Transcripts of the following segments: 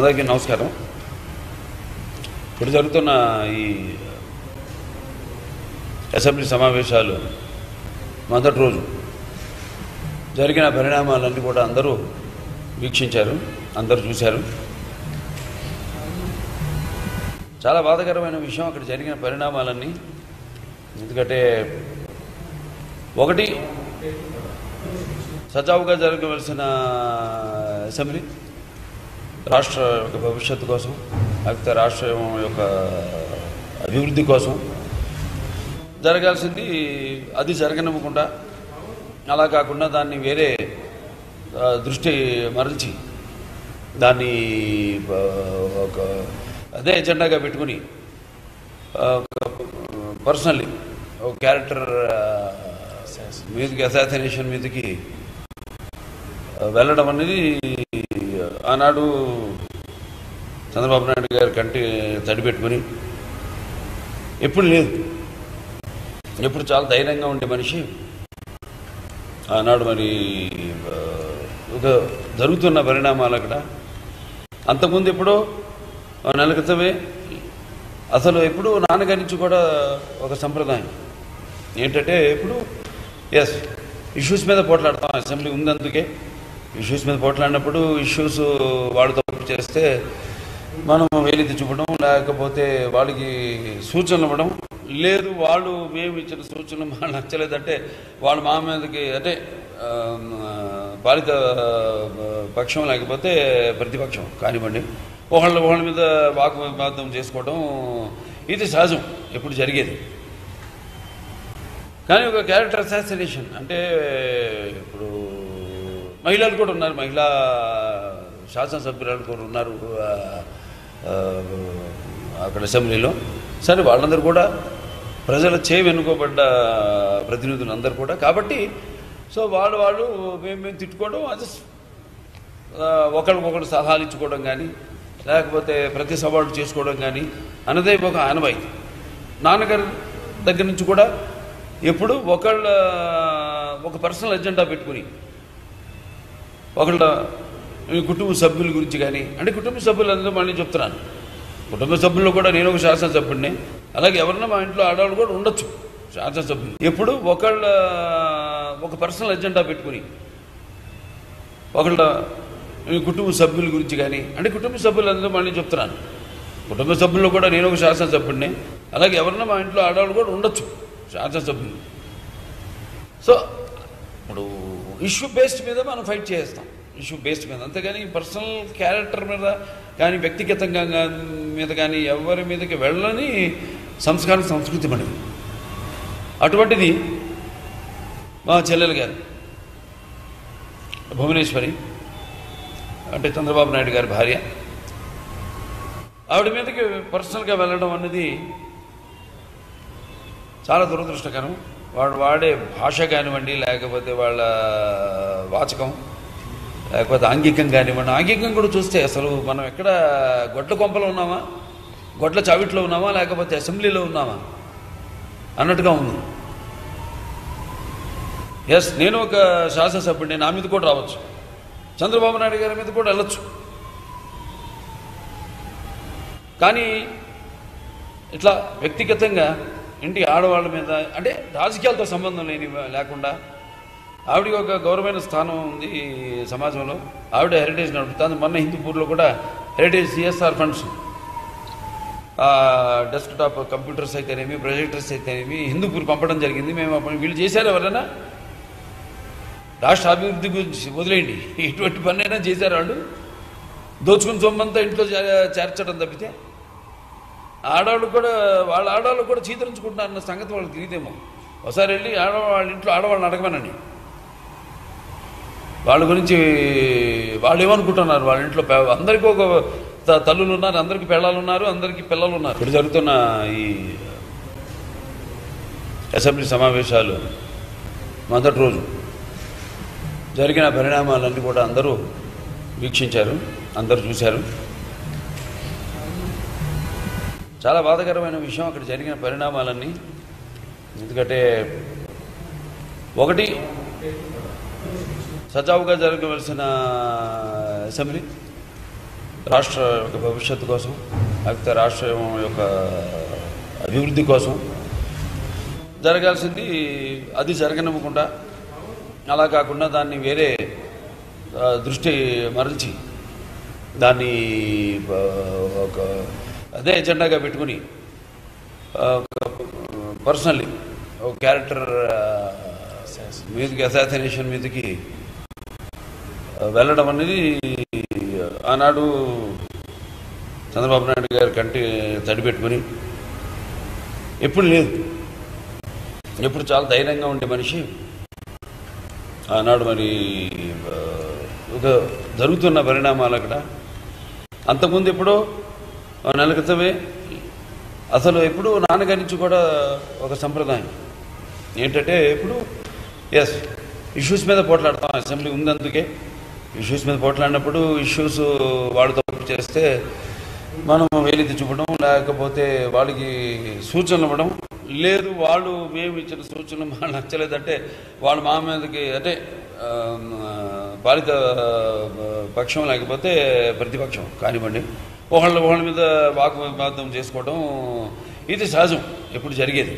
అందరికీ నమస్కారం ఇప్పుడు జరుగుతున్న ఈ అసెంబ్లీ సమావేశాలు మొదటి రోజు జరిగిన పరిణామాలన్నీ కూడా అందరూ వీక్షించారు అందరూ చూశారు చాలా బాధాకరమైన విషయం అక్కడ జరిగిన పరిణామాలన్నీ ఎందుకంటే ఒకటి సజావుగా జరగవలసిన అసెంబ్లీ రాష్ట్ర యొక్క భవిష్యత్తు కోసం లేకపోతే రాష్ట్రం యొక్క అభివృద్ధి కోసం జరగాల్సింది అది జరగనివ్వకుండా అలా కాకుండా దాన్ని వేరే ఆ, దృష్టి మరల్చి దాన్ని ఆ, ఒక అదే ఎజెండాగా పెట్టుకుని పర్సనల్లీ ఒక క్యారెక్టర్ మీదకి అసాసినేషన్ మీదకి ఆ, వెళ్ళడం అనేది ఆనాడు చంద్రబాబు నాయుడు గారు కంటి తడి పెట్టుకుని ఎప్పుడు లేదు ఎప్పుడు చాలా ధైర్యంగా ఉండే మనిషి ఆనాడు మరి ఆ, ఒక జరుగుతున్న పరిణామాలు అక్కడ అంతకుముందు ఎప్పుడో ఆ నెల క్రితమే అసలు ఎప్పుడు నాన్నగారి నుంచి కూడా ఒక సంప్రదాయం ఏంటంటే ఎప్పుడు ఎస్ ఇష్యూస్ మీద పోట్లాడతాం అసెంబ్లీ ఉంది అందుకే ఇష్యూస్ మీద పోట్లాడినప్పుడు ఇష్యూస్ వాడు తప్పు చేస్తే మనం వేలెత్తి చూపడం లేకపోతే వాళ్ళకి సూచనలు ఇవ్వడం లేదు వాళ్ళు మేము ఇచ్చిన సూచనలు మాకు నచ్చలేదంటే వాళ్ళు మా మీదకి అంటే ఆ, పాలిత ఆ, పక్షం లేకపోతే ప్రతిపక్షం కానివ్వండి ఒకళ్ళ ఒకళ్ళ మీద వాగ్వాదం చేసుకోవడం ఇది సహజం ఎప్పుడు జరిగేది కానీ ఒక క్యారెక్టర్ అసాసినేషన్ అంటే ఇప్పుడు మహిళలు కూడా ఉన్నారు మహిళా శాసనసభ్యురాలు కూడా ఉన్నారు ఆ, ఆ, అక్కడ అసెంబ్లీలో సరే వాళ్ళందరూ కూడా ప్రజల చే వెనుకోబడ్డ ప్రతినిధులు అందరూ కూడా కాబట్టి సో వాళ్ళు వాళ్ళు మేము మేము తిట్టుకోవడం అది ఆ, ఒకరికొకరు సలహాలు ఇచ్చుకోవడం కానీ లేకపోతే ప్రతి సవాళ్ళు చేసుకోవడం కానీ అన్నదే ఒక ఆనవాయితీ నాన్నగారి దగ్గర నుంచి కూడా ఎప్పుడు ఒకళ్ళ ఒక పర్సనల్ ఎజెండా పెట్టుకుని ఒకళ్ళ ఈ కుటుంబ సభ్యుల గురించి కానీ అంటే కుటుంబ సభ్యులందరూ మళ్ళీ చెప్తున్నాను కుటుంబ సభ్యుల్లో కూడా నేను ఒక శాసనసభ్యుడిని అలాగే ఎవరన్నా మా ఇంట్లో ఆడవాళ్ళు కూడా ఉండొచ్చు శాసనసభ్యులు ఎప్పుడు ఒకళ్ళ ఒక పర్సనల్ ఎజెండా పెట్టుకుని ఒకళ్ళ ఈ కుటుంబ సభ్యుల గురించి కానీ అంటే కుటుంబ సభ్యులందరూ మళ్ళీ చెప్తున్నాను కుటుంబ సభ్యుల్లో కూడా నేను ఒక శాసనసభ్యుడిని అలాగే ఎవరన్నా మా ఇంట్లో ఆడవాళ్ళు కూడా ఉండొచ్చు శాసనసభ్యులు సో ఇప్పుడు ఇష్యూ బేస్డ్ మీద మనం ఫైట్ చేస్తాం ఇష్యూ బేస్డ్ మీద అంతేగాని పర్సనల్ క్యారెక్టర్ మీద కానీ వ్యక్తిగతంగా గా- మీద కానీ ఎవరి మీదకి వెళ్ళని సంస్కారం సంస్కృతి మనది అటువంటిది మా చెల్లెలు గారు భువనేశ్వరి అంటే చంద్రబాబు నాయుడు గారి భార్య ఆవిడ మీదకి పర్సనల్గా వెళ్ళడం అన్నది చాలా దురదృష్టకరం వాడు వాడే భాష కానివ్వండి లేకపోతే వాళ్ళ వాచకం లేకపోతే ఆంగికం కానివ్వండి ఆంగికం కూడా చూస్తే అసలు మనం ఎక్కడ గొడ్ల కొంపలో ఉన్నామా గొడ్ల చావిట్లో ఉన్నామా లేకపోతే అసెంబ్లీలో ఉన్నామా అన్నట్టుగా ఉంది ఎస్ నేను ఒక శాసనసభ్యుడిని నా మీద కూడా రావచ్చు చంద్రబాబు నాయుడు గారి మీద కూడా వెళ్ళొచ్చు కానీ ఇట్లా వ్యక్తిగతంగా ఇంటి ఆడవాళ్ళ మీద అంటే రాజకీయాలతో సంబంధం లేని లేకుండా ఆవిడకి ఒక గౌరవమైన స్థానం ఉంది ఈ సమాజంలో ఆవిడ హెరిటేజ్ నడుపుతుంది మొన్న హిందూపూర్లో కూడా heritage CSR funds desktop computers అయితేనేమి ప్రొజెక్టర్స్ అయితేనేమి హిందూపూర్ పంపడం జరిగింది మేము అప్పుడు వీళ్ళు చేశారు ఎవరైనా రాష్ట్ర అభివృద్ధి గురించి వదిలేయండి ఇటువంటి పనైనా చేశారు వాళ్ళు దోచుకుని సొమ్మంతా ఇంట్లో చే- చేర్చడం తప్పితే ఆడవాళ్ళు కూడా వాళ్ళ ఆడవాళ్ళు కూడా చీతరించుకుంటున్నారు అన్న సంగతి వాళ్ళకి తెలియదేమో ఒకసారి వెళ్ళి ఆడవాళ్ళ వాళ్ళ ఇంట్లో ఆడవాళ్ళని అడగమనండి వాళ్ళ గురించి వాళ్ళు ఏమనుకుంటున్నారు వాళ్ళ ఇంట్లో పె- అందరికీ ఒక త- తల్లులు ఉన్నారు అందరికీ పిల్లలు ఉన్నారు అందరికీ పిల్లలు ఉన్నారు ఇప్పుడు జరుగుతున్న ఈ అసెంబ్లీ సమావేశాలు మొదటి రోజు జరిగిన పరిణామాలన్నీ కూడా అందరూ వీక్షించారు అందరూ చూశారు చాలా బాధాకరమైన విషయం అక్కడ జరిగిన పరిణామాలన్నీ ఎందుకంటే ఒకటి సజావుగా జరగవలసిన అసెంబ్లీ రాష్ట్ర యొక్క భవిష్యత్తు కోసం లేకపోతే రాష్ట్రం యొక్క అభివృద్ధి కోసం జరగాల్సింది అది జరగనివ్వకుండా అలా కాకుండా దాన్ని వేరే ఆ, దృష్టి మరల్చి దాన్ని ఆ, ఒక అదే ఎజెండాగా పెట్టుకుని పర్సనల్లీ ఒక క్యారెక్టర్ మీదకి అసాసినేషన్ మీదకి ఆ, వెళ్ళడం అనేది ఆనాడు చంద్రబాబు నాయుడు గారి కంటి తడి పెట్టుకుని ఎప్పుడు లేదు ఎప్పుడు చాలా ధైర్యంగా ఉండే మనిషి ఆనాడు మరి ఆ, ఒక జరుగుతున్న పరిణామాలు అక్కడ అంతకుముందు ఎప్పుడో ఆ నెల క్రితమే అసలు ఎప్పుడు నాన్నగారి నుంచి కూడా ఒక సంప్రదాయం ఏంటంటే ఇప్పుడు ఎస్ ఇష్యూస్ మీద పోట్లాడతాం అసెంబ్లీ ఉంది అందుకే ఇష్యూస్ మీద పోట్లాడినప్పుడు ఇష్యూస్ వాడు తప్పు చేస్తే మనం వేలెత్తి చూపడం లేకపోతే వాళ్ళకి సూచనలు ఇవ్వడం లేదు వాళ్ళు మేము ఇచ్చిన సూచనలు మాకు నచ్చలేదంటే వాళ్ళు మా మీదకి అంటే ఆ, పాలిత ఆ, పక్షం లేకపోతే ప్రతిపక్షం కానివ్వండి ఒకళ్ళ ఒకళ్ళ మీద వాగ్వాదం చేసుకోవడం ఇది సహజం ఎప్పుడు జరిగేది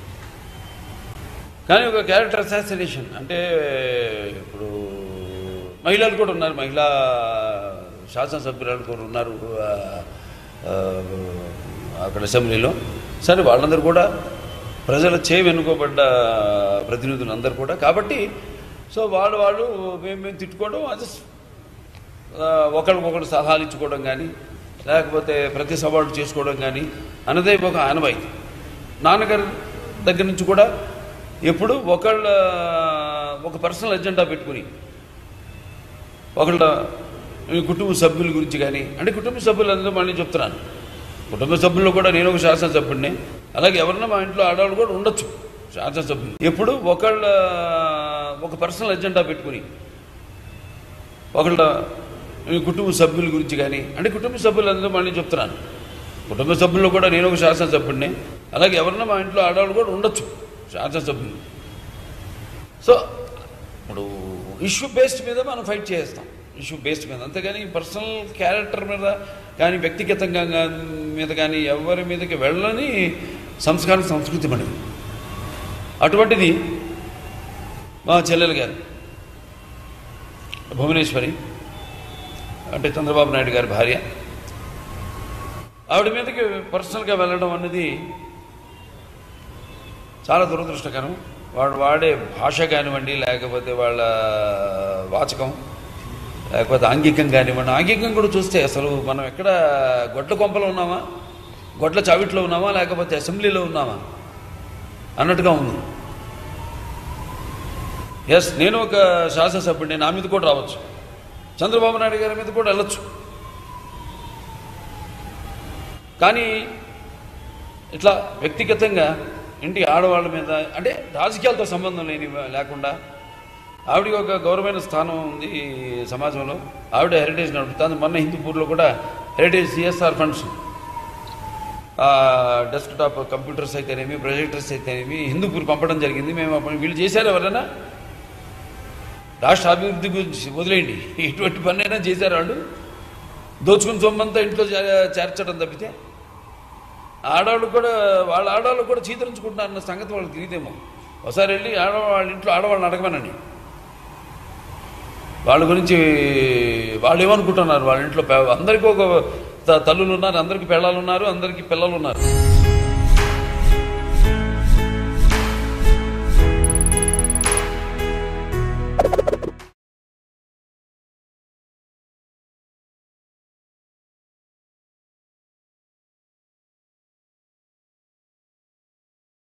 కానీ ఒక క్యారెక్టర్ అసాసినేషన్ అంటే ఇప్పుడు మహిళలు కూడా ఉన్నారు మహిళా శాసనసభ్యురాలు కూడా ఉన్నారు ఆ, ఆ, అక్కడ అసెంబ్లీలో సరే వాళ్ళందరూ కూడా ప్రజల చే వెనుకోబడ్డ ప్రతినిధులు అందరు కూడా కాబట్టి సో వాళ్ళు వాళ్ళు మేము మేము తిట్టుకోవడం అది ఆ, ఒకరికొకరు సలహాలు ఇచ్చుకోవడం కానీ లేకపోతే ప్రతి సవాళ్ళు చేసుకోవడం కానీ అన్నదే ఒక ఆనవాయితీ నాన్నగారి దగ్గర నుంచి కూడా ఎప్పుడు ఒకళ్ళ ఒక పర్సనల్ ఎజెండా పెట్టుకుని ఒకళ్ళ ఈ కుటుంబ సభ్యుల గురించి కానీ అంటే కుటుంబ సభ్యులందరూ మళ్ళీ చెప్తున్నాను కుటుంబ సభ్యుల్లో కూడా నేను ఒక శాసనసభ్యుడిని అలాగే ఎవరన్నా మా ఇంట్లో ఆడవాళ్ళు కూడా ఉండొచ్చు శాసనసభ్యులు ఎప్పుడు ఒకళ్ళ ఒక పర్సనల్ ఎజెండా పెట్టుకుని ఒకళ్ళ ఈ కుటుంబ సభ్యుల గురించి కానీ అంటే కుటుంబ సభ్యులందరూ మళ్ళీ చెప్తున్నాను కుటుంబ సభ్యుల్లో కూడా నేను ఒక శాసనసభ్యుడిని అలాగే ఎవరన్నా మా ఇంట్లో ఆడవాళ్ళు కూడా ఉండొచ్చు శాసనసభ్యులు సో ఇప్పుడు ఇష్యూ బేస్డ్ మీద మనం ఫైట్ చేస్తాం ఇష్యూ బేస్డ్ మీద అంతేగాని పర్సనల్ క్యారెక్టర్ మీద కానీ వ్యక్తిగతంగా గా- మీద కానీ ఎవరి మీదకి వెళ్ళని సంస్కారం సంస్కృతి మనది అటువంటిది మా చెల్లెలు గారు భువనేశ్వరి అంటే చంద్రబాబు నాయుడు గారి భార్య ఆవిడ మీదకి పర్సనల్గా వెళ్ళడం అన్నది చాలా దురదృష్టకరం వాడు వాడే భాష కానివ్వండి లేకపోతే వాళ్ళ వాచకం లేకపోతే ఆంగికం కానివ్వండి ఆంగికం కూడా చూస్తే అసలు మనం ఎక్కడ గొడ్ల కొంపలో ఉన్నామా గొడ్ల చావిట్లో ఉన్నామా లేకపోతే అసెంబ్లీలో ఉన్నామా అన్నట్టుగా ఉంది ఎస్ నేను ఒక శాసనసభ్యుడిని నా మీద కూడా రావచ్చు చంద్రబాబు నాయుడు గారి మీద కూడా వెళ్ళొచ్చు కానీ ఇట్లా వ్యక్తిగతంగా ఇంటి ఆడవాళ్ళ మీద అంటే రాజకీయాలతో సంబంధం లేని లేకుండా ఆవిడకి ఒక గౌరవమైన స్థానం ఉంది ఈ సమాజంలో ఆవిడ హెరిటేజ్ నడుపుతుంది మొన్న హిందూపూర్లో కూడా heritage CSR funds desktop computers అయితేనేమి ప్రొజెక్టర్స్ అయితేనేమి హిందూపూర్ పంపడం జరిగింది మేము అప్పుడు వీళ్ళు చేశారు ఎవరైనా రాష్ట్ర అభివృద్ధి గురించి వదిలేయండి ఇటువంటి పనైనా చేశారు వాళ్ళు దోచుకుని సొమ్మంతా ఇంట్లో చే- చేర్చడం తప్పితే ఆడవాళ్ళు కూడా వాళ్ళ ఆడవాళ్ళు కూడా చీతరించుకుంటున్నారు అన్న సంగతి వాళ్ళకి తెలియదేమో ఒకసారి వెళ్ళి ఆడవాళ్ళ వాళ్ళ ఇంట్లో ఆడవాళ్ళని అడగమనండి వాళ్ళ గురించి వాళ్ళు ఏమనుకుంటున్నారు వాళ్ళ ఇంట్లో పె- అందరికీ ఒక త- తల్లులు ఉన్నారు అందరికీ పిల్లలు ఉన్నారు అందరికీ పిల్లలు ఉన్నారు